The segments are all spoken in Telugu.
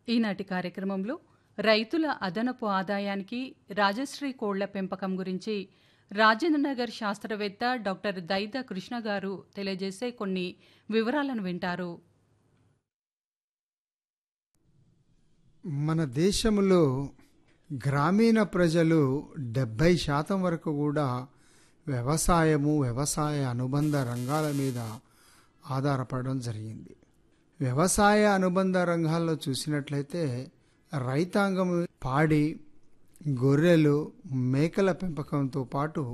ఈనాటి కార్యక్రమంలో రైతుల అదనపు ఆదాయానికి రాజశ్రీ కోళ్ల పెంపకం గురించి రాజేంద్రనగర్ శాస్త్రవేత్త డాక్టర్ దైద కృష్ణ గారు తెలియజేసే కొన్ని వివరాలను వింటారు మన దేశంలో గ్రామీణ ప్రజలు డెబ్భై శాతం వరకు కూడా వ్యవసాయము వ్యవసాయ అనుబంధ రంగాల మీద ఆధారపడడం జరిగింది వ్యవసాయ అనుబంధ రంగాల్లో చూసినట్లయితే రైతాంగం పాడి గొర్రెలు మేకల పెంపకంతో పాటు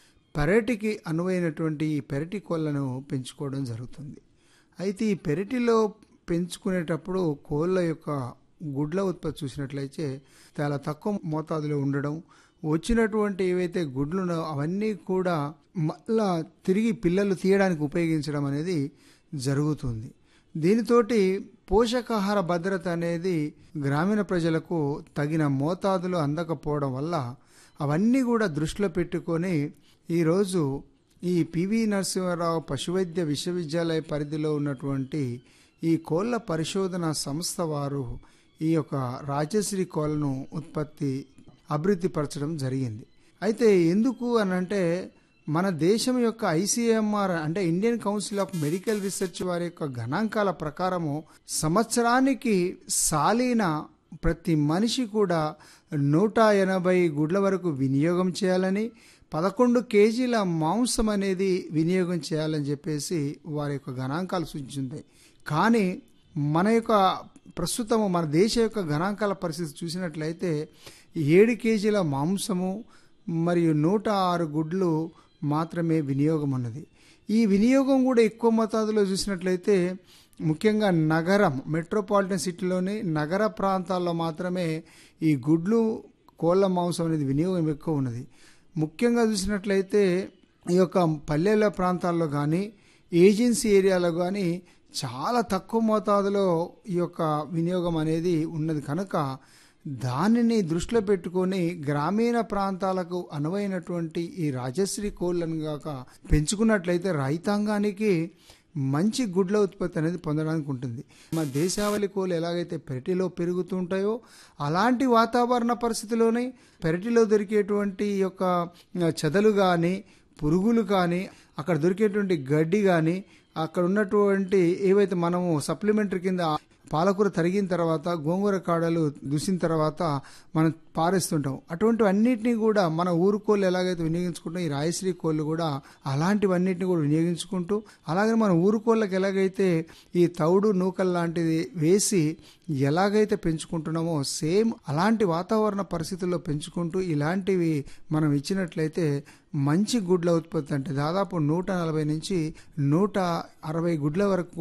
పెరటికి అనువైనటువంటి ఈ పెరటి కోళ్ళను పెంచుకోవడం జరుగుతుంది అయితే ఈ పెరటిలో పెంచుకునేటప్పుడు కోళ్ళ యొక్క గుడ్ల ఉత్పత్తి చూసినట్లయితే చాలా తక్కువ మోతాదులో ఉండడం వచ్చినటువంటి ఏవైతే గుడ్లునో అవన్నీ కూడా మళ్ళా తిరిగి పిల్లలు తీయడానికి ఉపయోగించడం అనేది జరుగుతుంది దీనితోటి పోషకాహార భద్రత అనేది గ్రామీణ ప్రజలకు తగిన మోతాదులో అందకపోవడం వల్ల అవన్నీ కూడా దృష్టిలో పెట్టుకొని ఈరోజు ఈ పివి నరసింహారావు పశువైద్య విశ్వవిద్యాలయ పరిధిలో ఉన్నటువంటి ఈ కోళ్ళ పరిశోధన సంస్థ వారు ఈ యొక్క రాజశ్రీ కోళ్ళను ఉత్పత్తి అభివృద్ధి పరచడం జరిగింది అయితే ఎందుకు అనంటే మన దేశం యొక్క ఐసీఎంఆర్ అంటే Indian council of medical research వారి యొక్క గణాంకాల ప్రకారము సంవత్సరానికి సాలీన ప్రతి మనిషి కూడా నూట ఎనభై గుడ్ల వరకు వినియోగం చేయాలని పదకొండు కేజీల మాంసం అనేది వినియోగం చేయాలని చెప్పేసి వారి యొక్క గణాంకాలు సూచించాయి కానీ మన యొక్క ప్రస్తుతము మన దేశ యొక్క గణాంకాల పరిస్థితి చూసినట్లయితే ఏడు కేజీల మాంసము మరియు నూట ఆరు గుడ్లు మాత్రమే వినియోగం ఉన్నది ఈ వినియోగం కూడా ఎక్కువ మోతాదులో చూసినట్లయితే ముఖ్యంగా నగరం మెట్రోపాలిటన్ సిటీలోని నగర ప్రాంతాల్లో మాత్రమే ఈ గుడ్లు కోళ్ళ మాంసం అనేది వినియోగం ఎక్కువ ఉన్నది ముఖ్యంగా చూసినట్లయితే ఈ యొక్క పల్లెల ప్రాంతాల్లో కానీ ఏజెన్సీ ఏరియాలో కానీ చాలా తక్కువ మోతాదులో ఈ యొక్క వినియోగం అనేది ఉన్నది కనుక దానిని దృష్టిలో పెట్టుకొని గ్రామీణ ప్రాంతాలకు అనువైనటువంటి ఈ రాజశ్రీ కోళ్ళను గాక పెంచుకున్నట్లయితే రైతాంగానికి మంచి గుడ్ల ఉత్పత్తి అనేది పొందడానికి ఉంటుంది మన దేశావళి కోళ్ళు ఎలాగైతే పెరటిలో పెరుగుతుంటాయో అలాంటి వాతావరణ పరిస్థితిలోనే పెరటిలో దొరికేటువంటి యొక్క చెదలు కానీ పురుగులు కానీ అక్కడ దొరికేటువంటి గడ్డి కానీ అక్కడ ఉన్నటువంటి ఏవైతే మనము సప్లిమెంటరీ కింద పాలకూర తరిగిన తర్వాత గోంగూర కాడలు దుసిన తర్వాత మనం పారేస్తుంటాం అటువంటి అన్నిటినీ కూడా మన ఊరు కోళ్ళు ఎలాగైతే వినియోగించుకుంటాం ఈ రాయశ్రీ కోళ్ళు కూడా అలాంటివన్నిటిని కూడా వినియోగించుకుంటూ అలాగే మన ఊరు కోళ్ళకి ఎలాగైతే ఈ తౌడు నూకల్ లాంటిది వేసి ఎలాగైతే పెంచుకుంటున్నామో సేమ్ అలాంటి వాతావరణ పరిస్థితుల్లో పెంచుకుంటూ ఇలాంటివి మనం ఇచ్చినట్లయితే మంచి గుడ్ల ఉత్పత్తి అంటే దాదాపు నూట నలభై నుంచి నూట అరవై గుడ్ల వరకు